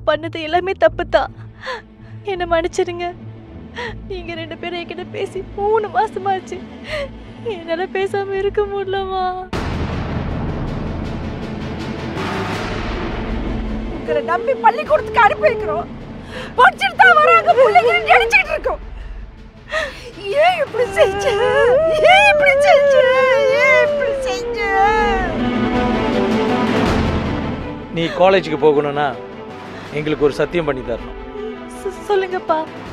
நான் பண்ணது எல்லாமே தப்பு தான் என்னை மன்னிச்சிடுங்க நீங்க ரெண்டு பேரும் என்கிட்ட பேசி மூணு மாசமாச்சு என்னால பேசாம இருக்க முடியலமா உங்களை நம்பி பள்ளிக்கூடத்துக்கு அனுப்பி வைக்கிறோம் படிச்சுட்டு தான் வராங்க பிள்ளைங்க நினைச்சிட்டு இருக்கோம் ஏன் இப்படி செஞ்ச ஏன் இப்படி செஞ்ச ஏன் இப்படி செஞ்ச நீ காலேஜுக்கு போகணும்னா எங்களுக்கு ஒரு சத்தியம் பண்ணி தரணும் சொ- சொல்லுங்கப்பா